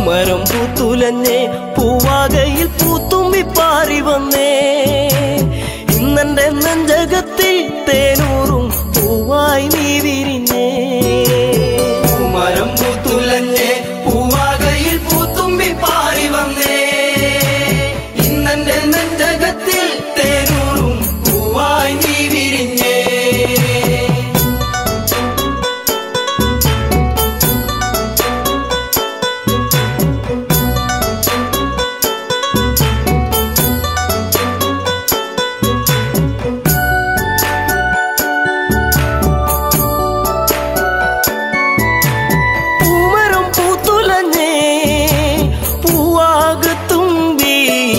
പൂമരം പൂത്തുലഞ്ഞേ പൂവാകയിൽ പൂത്തുമ്പി പാറി വന്നേ ഇന്നെന്റെ നെഞ്ചകത്തിൽ തേനൂറും പൂവായി നീ വിരിഞ്ഞേ പൂമരം പൂത്തുലഞ്ഞേ പൂവാകയിൽ പൂത്തുമ്പി പാറി വന്നേ ഇന്നെന്റെ നെഞ്ചകത്തിൽ തേനൂറും പൂവായി നീ വിരിഞ്ഞേ പൂമരം പൂത്തുലഞ്ഞേ പൂവാകത്തുമ്പി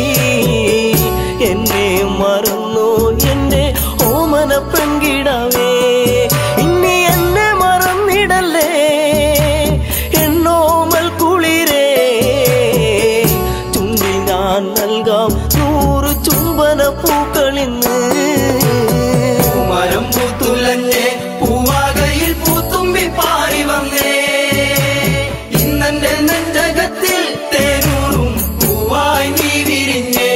എന്നെ മറന്നു എന്റെ ഓമന പെൺകിടവേ ഇനി എന്നെ മറന്നിടല്ലേ എന്നോമൽ കുളിരേ ചുണ്ടിൽ ഞാൻ നൽകാം നൂറ് ചുംബന പൂക്കളിന്ന് പൂമരം പൂത്തുലഞ്ഞേ പൂവാകയിൽ പൂത്തുമ്പി പാറി വന്നേ ഇന്നെന്റെ നെഞ്ചകത്തിൽ തേനൂറും പൂവായി നീ വിരിഞ്ഞേ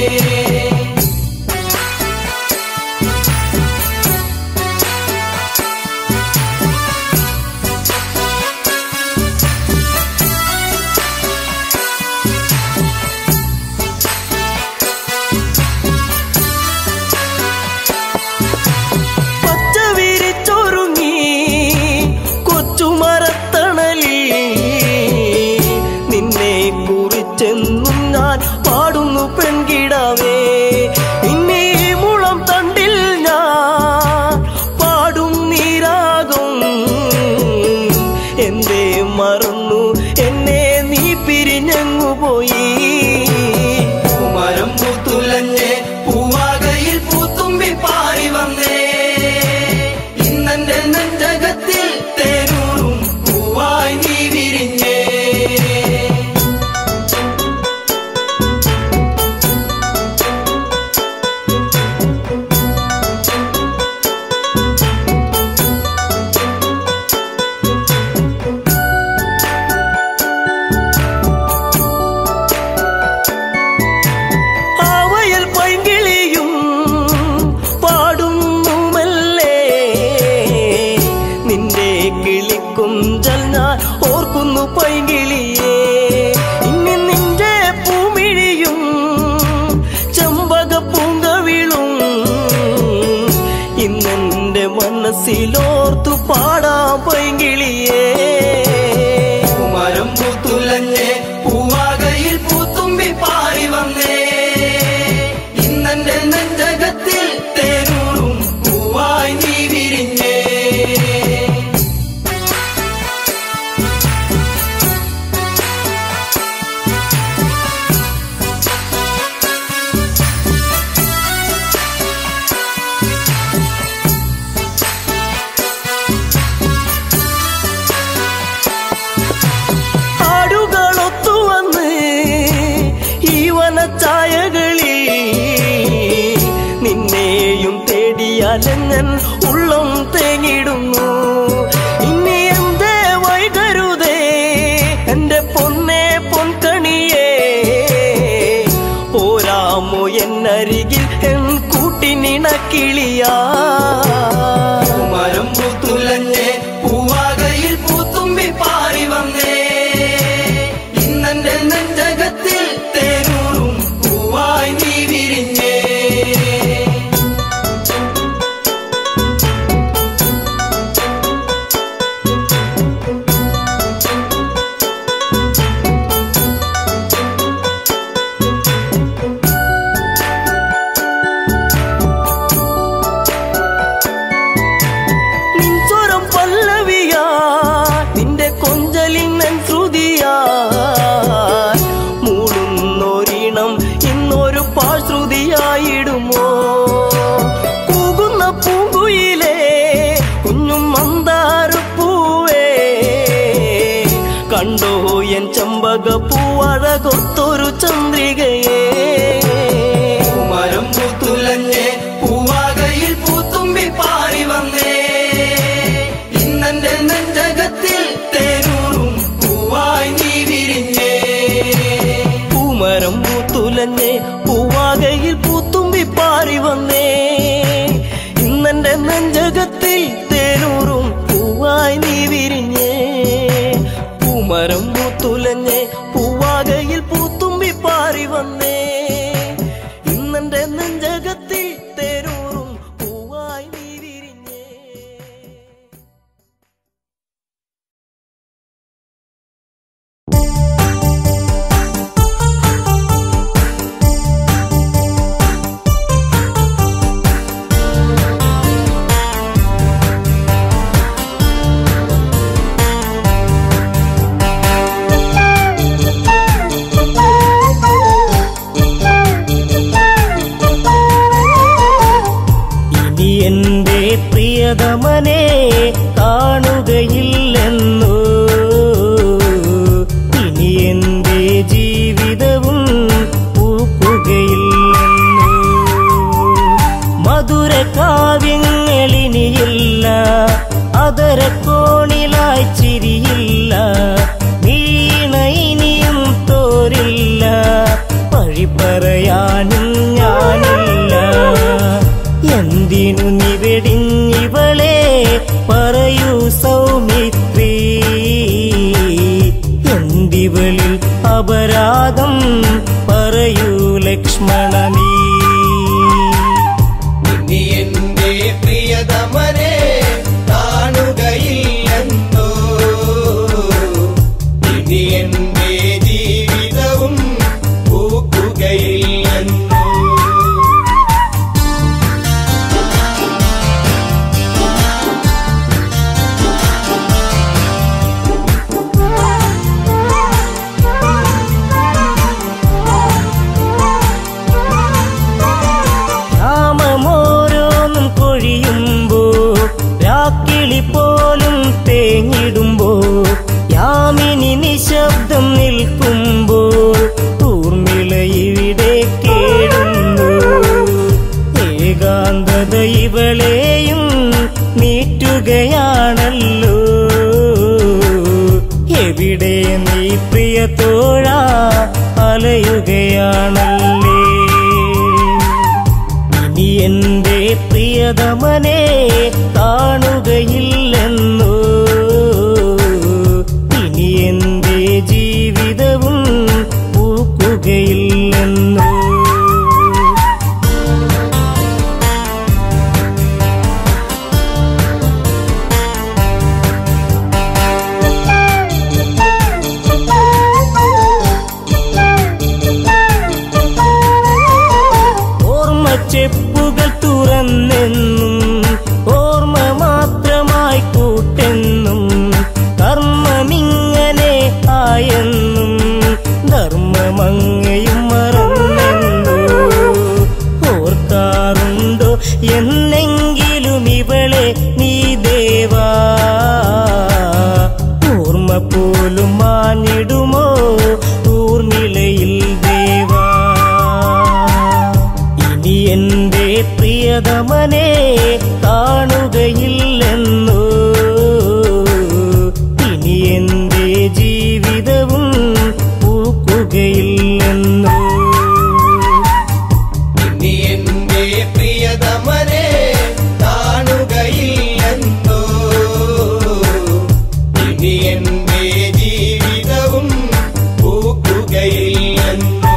പച്ച വിരിച്ചൊരുങ്ങി കൊച്ചുമരത്തണലിൽ നിന്നെ കുറിച്ചെന്നും ഞാൻ പാടുന്നു പെൺകിടാവേ ഇന്നീ മുളം തണ്ടിൽ ഞാൻ പാടും നീരാകും എന്തേ മറന്നു എന്നെ നീ പിരിഞ്ഞങ്ങു പോയി പൂമരം പൂത്തുലഞ്ഞേ പൂവാകയിൽ പൂത്തുമ്പി പാറി വന്നേ ഇന്നെന്റെ നെഞ്ചകത്തിൽ തേനൂറും പൂവായി നീ വിരിഞ്ഞേ ആവയൽ പൈങ്കിളിയും പാടുന്നുമല്ലേ നിന്റെ കിളിക്കുഞ്ചൽ ഞാൻ ഓർക്കുന്നു പൈങ്കിളിയേ ഇനി നിന്റെ പൂമിഴിയും ചെമ്പക പൂങ്കവിളും ഇന്നെന്റെ മനസ്സിലോർത്തു പാടാം പൈങ്കിളിയേ പൂമരം പൂത്തുലഞ്ഞേ പൂവാകയിൽ പൂത്തുമ്പി പാറി വന്നേ ഇന്നെന്റെ നെഞ്ചകത്തിൽ തേനൂറും പൂവായി നീ വിരിഞ്ഞേ ആടുകളൊത്തു വന്ന് ഈ വനച്ചായകളിൽ നിന്നെയും തേടിയലഞ്ഞൻ ഉള്ളം തേങ്ങിടുന്നു ഇനി എന്തേ വൈകരുതേ എന്റെ പൊന്നെ പൊൻകണിയേ പോരാമോ എന്നരികിൽ എൻ കൂട്ടിനിണക്കിളിയാ പൂമരം പൂത്തുലഞ്ഞേ പൂവാകയിൽ പൂത്തുമ്പി പാറി വന്നേ ഇന്നെന്റെ നെഞ്ചകത്തിൽ തേനൂറും പൂവായി നീ വിരിഞ്ഞേ നിൻസ്വരം പല്ലവിയാ നിന്റെ കൊഞ്ചലിൻ ശ്രുതിയാ മൂടുന്നൊരീണം ഇന്നൊരു പാശ്രുതിയായിടുമോ കൂകുന്ന പൂങ്കുയിലേ കുഞ്ഞും മന്ദാരപ്പൂവേ കണ്ടോ എൻ ചമ്പക പൂവഴകൊത്തൊരു ചന്ദ്രികയേ പൂമരം പൂത്തുലഞ്ഞേ പൂവാകയിൽ പൂത്തുമ്പി പാറി വന്നേ ഇന്നെന്റെ നെഞ്ചകത്തിൽ തേനൂറും പൂവായി നീ വിരിഞ്ഞേ പൂത്തുലഞ്ഞേ പൂവാകയിൽ പൂത്തുമ്പി പാറി വന്നേ ഇന്നെന്റെ നെഞ്ചകത്തിൽ തേരൂറും പൂവായി നീ വിരിഞ്ഞേ ഇനി എന്റെ പ്രിയതമനെ കാണുകയില്ലെന്നു ഇനി എന്റെ ജീവിതവും പൂക്കുകയില്ലെന്നു മധുര കാവ്യങ്ങളിനിയില്ല അതര കോണിലായി ചിരിയില്ല വീണ ഇനിയും തോരില്ല വഴി പറയാനും ഞാനില്ല എന്തിനു നിവെടിഞ്ഞിവളെ പറയൂ സൗമിത്രി എന്തിവളിൽ അപരാധം പറയൂ ലക്ഷ്മണനീ ഇനി എന്റെ പ്രിയതമനെ കാണുകയില്ലെന്നോ ഇനി എന്റെ ജീവിതവും പൂക്കുകയില്ലെന്നോ രാമമോരോന്നും കൊഴിയുമ്പോ രാക്കിളി പോലും തേങ്ങിടുമ്പോ യാമിനി നിശബ്ദം നിൽക്കുമ്പോ ഊർമിള ഇവിടെ കേടുന്നു ഏകാന്തത ഇവളെയും നീറ്റുകയാണല്ലോ എവിടെ നീ പ്രിയ തോഴ അലയുകയാണല്ലേ ഇനി എന്റെ പ്രിയതമനെ കാണുകയില്ലെന്നു ഇനി എന്റെ ജീവിതവും പൂക്കുകയില്ലെന്നു ഓർമ്മ ചെപ്പുകൾ തുറന്നെന്നും ഓർമ്മ മാത്രമായി കൂട്ടെന്നും കർമ്മമിങ്ങനെ ആയെന്നും ധർമ്മമങ്ങയും മറന്നെന്നു ഓർക്കാറുണ്ടോ എന്നെങ്കിലും ഇവളെ നീ ദേവാ ഓർമ്മ പോലും മാഞ്ഞിടുമോ ഊർമിളയിൽ ദേവാ ഇനി എന്റെ പ്രിയതമനെ കാണുകയില്ലെന്നു ഇനി എന്റെ ജീവിതവും പൂക്കുകയില്ലെന്നു ഇനി എന്റെ പ്രിയതമനെ കാണുകയില്ലെന്നോ ഇനി എന്റെ ജീവിതവും പൂക്കുകയില്ലെന്നോ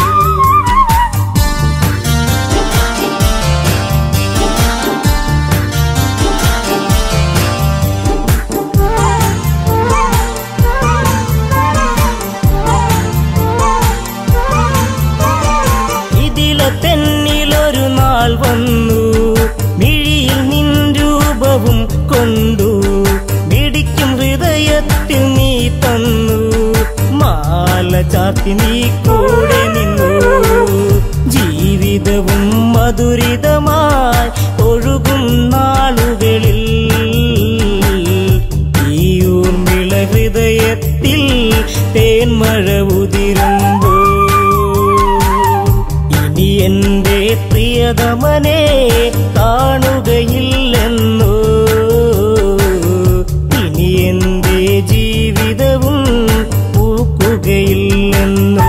ഇതിലെ തെന്നിലൊരു നാൾ വന്നു മിഴിയിൽ നിൻ രൂപവും കൊണ്ടു മിടിക്കും ഹൃദയത്തിൽ നീ തന്നു മാല ചാത്തി നീ കൂടെ നിന്നു ജീവിതവും മധുരിതമായി ഒഴുകും നാളുകളിൽ ഈ ഊർമിള ഹൃദയത്തിൽ തേന്മഴ ഉതിരുമ്പോ ഇനി എന്റെ പ്രിയതമനെ കാണുകയില്ലെന്നു ഇനി എന്റെ ജീവിതവും പൂക്കുകയില്ലെന്നു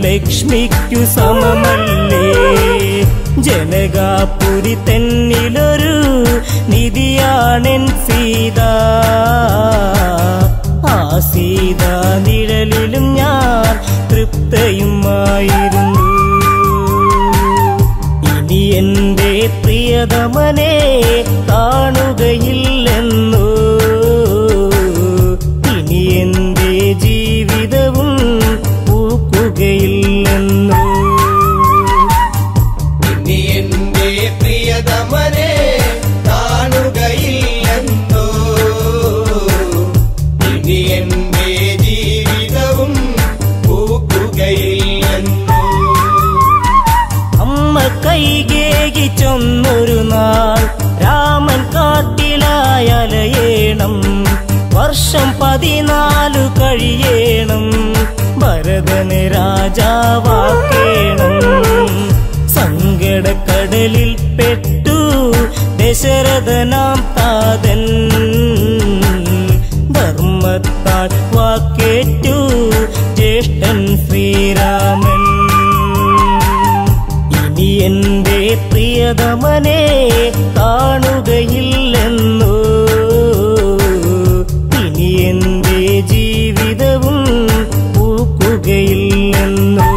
ലക്ഷ്മിക്കു സമമല്ലേ ജനകാപുരി തന്നിലൊരു നിധിയാണെൻ സീത ആ സീത നിഴലിലും ഞാൻ തൃപ്തയുമായിരുന്നു ഇനി എന്റെ പ്രിയതമനെ കാണുകയില്ലെന്നോ ഇനി എന്റെ ജീവിതവും പൂക്കുകയില്ലെന്നോ ഇനി എന്റെ പ്രിയതമനെ കാണുകയില്ലെന്നോ ഇനി എന്റെ ജീവിതവും പൂക്കുകയില്ലെന്നോ അമ്മ കൈകേകി ചൊന്നൊരു നാൾ രാമൻ കാട്ടിലായലയേണം വർഷം പതിനാലു കഴിയേണം ഭരതന് രാജാവാക്കേണം സങ്കടക്കടലിൽ പെട്ടു ദശരഥനാം താതൻ ധർമ്മത്താൽ വാക്കേറ്റു ജ്യേഷ്ഠൻ ശ്രീരാമൻ ഇനി എന്റെ പ്രിയതമനെ കാണുകയില്ലെന്നോ ഇനി എന്റെ ജീവിതവും പൂക്കുകയില്ലെന്നോ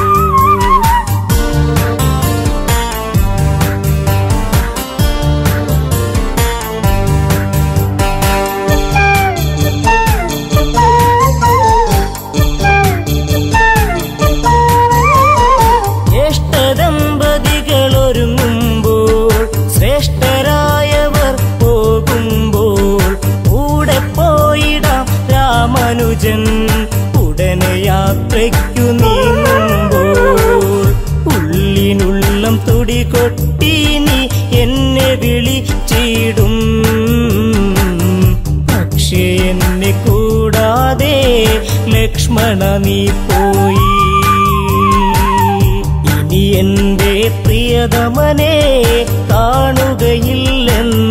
ജ്യേഷ്ഠദമ്പതികൾ ഒരുങ്ങുമ്പോൾ ശ്രേഷ്ഠരായവർ പോകുമ്പോൾ കൂടെ പോയിടാം രാമനുജൻ ഉടനെ യാത്രയ്ക്കു നീങ്ങുമ്പോൾ ഉള്ളിനുള്ളം തുടി കൊട്ടീനി എന്നെ വിളിച്ചിടും പക്ഷേ എന്നെ കൂടാതെ ലക്ഷ്മണ നീ പോയി ഇനി എന്റെ പ്രിയതമനെ കാണുകയില്ലെന്നോ